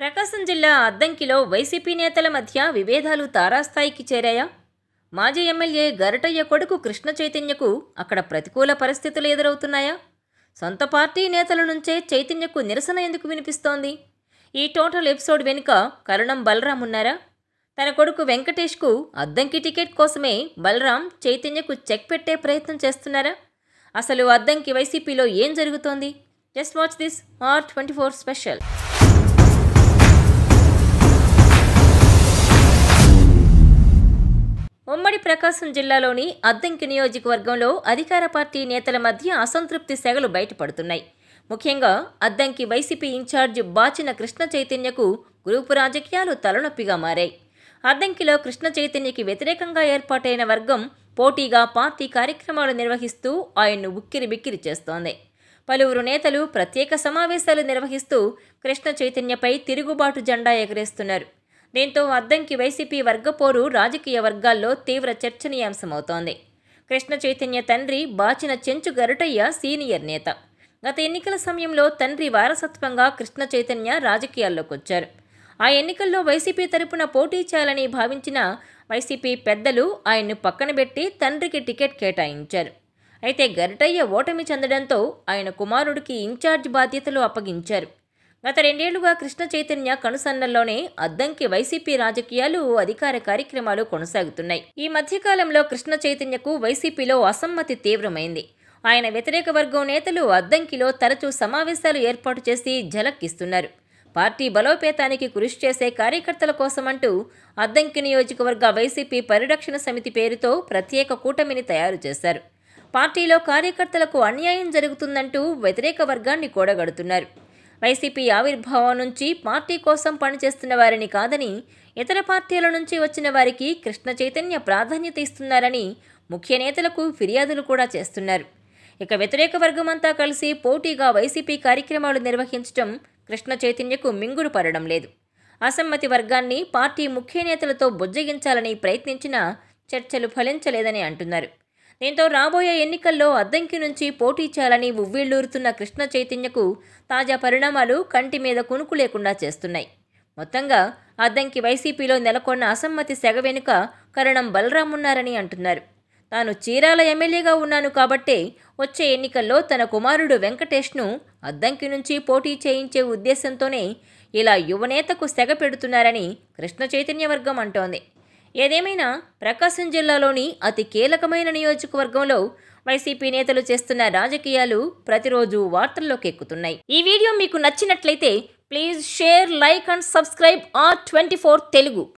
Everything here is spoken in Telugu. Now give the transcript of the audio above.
ప్రకాశం జిల్లా అద్దంకిలో వైసీపీ నేతల మధ్య విభేదాలు తారాస్థాయికి చేరాయా మాజీ ఎమ్మెల్యే గరటయ్య కొడుకు కృష్ణ చైతన్యకు అక్కడ ప్రతికూల పరిస్థితులు ఎదురవుతున్నాయా సొంత పార్టీ నేతల నుంచే చైతన్యకు నిరసన ఎందుకు వినిపిస్తోంది ఈ టోటల్ ఎపిసోడ్ వెనుక కరుణం బలరాం ఉన్నారా తన కొడుకు వెంకటేష్కు అద్దంకి టికెట్ కోసమే బలరాం చైతన్యకు చెక్ పెట్టే ప్రయత్నం చేస్తున్నారా అసలు అద్దంకి వైసీపీలో ఏం జరుగుతోంది just watch this R twenty four special ఉమ్మడి ప్రకాశం జిల్లాలోని అద్దంకి నియోజకవర్గంలో అధికార పార్టీ నేతల మధ్య అసంతృప్తి సెగలు బయటపడుతున్నాయి ముఖ్యంగా అద్దంకి వైసీపీ ఇన్ఛార్జ్ బాచిన కృష్ణ చైతన్యకు గ్రూపు రాజకీయాలు తలనొప్పిగా మారాయి అద్దంకిలో కృష్ణ చైతన్యకి వ్యతిరేకంగా ఏర్పాటైన వర్గం పోటీగా పార్టీ కార్యక్రమాలు నిర్వహిస్తూ ఆయన్ను ఉక్కిరి బిక్కిరి చేస్తోంది పలువురు నేతలు ప్రత్యేక సమావేశాలు నిర్వహిస్తూ కృష్ణ చైతన్యపై తిరుగుబాటు జెండా ఎగరేస్తున్నారు దీంతో అద్దంకి వైసీపీ వర్గపోరు రాజకీయ వర్గాల్లో తీవ్ర చర్చనీయాంశమవుతోంది కృష్ణ చైతన్య తండ్రి బాచిన చెంచు గరుటయ్య సీనియర్ నేత గత ఎన్నికల సమయంలో తండ్రి వారసత్వంగా కృష్ణ చైతన్య రాజకీయాల్లోకి వచ్చారు ఆ ఎన్నికల్లో వైసీపీ తరపున పోటీ చేయాలని భావించిన వైసీపీ పెద్దలు ఆయన్ను పక్కనబెట్టి తండ్రికి టికెట్ కేటాయించారు అయితే గరిటయ్య ఓటమి చెందడంతో ఆయన కుమారుడికి ఇన్ఛార్జ్ బాధ్యతలు అప్పగించారు గత రెండేళ్లుగా కృష్ణ చైతన్య కనుసన్నల్లోనే అద్దంకి వైసీపీ రాజకీయాలు అధికార కార్యక్రమాలు కొనసాగుతున్నాయి ఈ మధ్యకాలంలో కృష్ణ చైతన్యకు వైసీపీలో అసమ్మతి తీవ్రమైంది ఆయన వ్యతిరేక వర్గం నేతలు అద్దంకిలో తరచూ సమావేశాలు ఏర్పాటు చేసి ఝలక్కిస్తున్నారు పార్టీ బలోపేతానికి కృషి చేసే కార్యకర్తల కోసమంటూ అద్దంకి నియోజకవర్గ వైసీపీ పరిరక్షణ సమితి పేరుతో ప్రత్యేక కూటమిని తయారు చేశారు పార్టీలో కార్యకర్తలకు అన్యాయం జరుగుతుందంటూ వ్యతిరేక వర్గాన్ని కూడగడుతున్నారు వైసీపీ ఆవిర్భావం నుంచి పార్టీ కోసం పనిచేస్తున్న వారిని కాదని ఇతర పార్టీల నుంచి వచ్చిన వారికి కృష్ణ చైతన్య ప్రాధాన్యత ఇస్తున్నారని ముఖ్య నేతలకు ఫిర్యాదులు కూడా చేస్తున్నారు ఇక వ్యతిరేక వర్గమంతా కలిసి పోటీగా వైసీపీ కార్యక్రమాలు నిర్వహించడం కృష్ణ చైతన్యకు మింగుడు పడడం లేదు అసమ్మతి వర్గాన్ని పార్టీ ముఖ్య నేతలతో బుజ్జగించాలని ప్రయత్నించినా చర్చలు ఫలించలేదని అంటున్నారు దీంతో రాబోయే ఎన్నికల్లో అద్దంకి నుంచి పోటీ చేయాలని ఉవ్విళ్లూరుతున్న కృష్ణ చైతన్యకు తాజా పరిణామాలు కంటి మీద కునుకు లేకుండా చేస్తున్నాయి మొత్తంగా అద్దంకి వైసీపీలో నెలకొన్న అసమ్మతి సెగ వెనుక కరణం బలరాం ఉన్నారని అంటున్నారు తాను చీరాల ఎమ్మెల్యేగా ఉన్నాను కాబట్టే వచ్చే ఎన్నికల్లో తన కుమారుడు వెంకటేష్ను అద్దంకి నుంచి పోటీ చేయించే ఉద్దేశంతోనే ఇలా యువనేతకు సెగ పెడుతున్నారని కృష్ణ చైతన్య వర్గం అంటోంది ఏదేమైనా ప్రకాశం జిల్లాలోని అతి కీలకమైన నియోజకవర్గంలో వైసీపీ నేతలు చేస్తున్న రాజకీయాలు ప్రతిరోజు వార్తల్లోకి ఎక్కుతున్నాయి ఈ వీడియో మీకు నచ్చినట్లయితే please share like and subscribe R twenty Telugu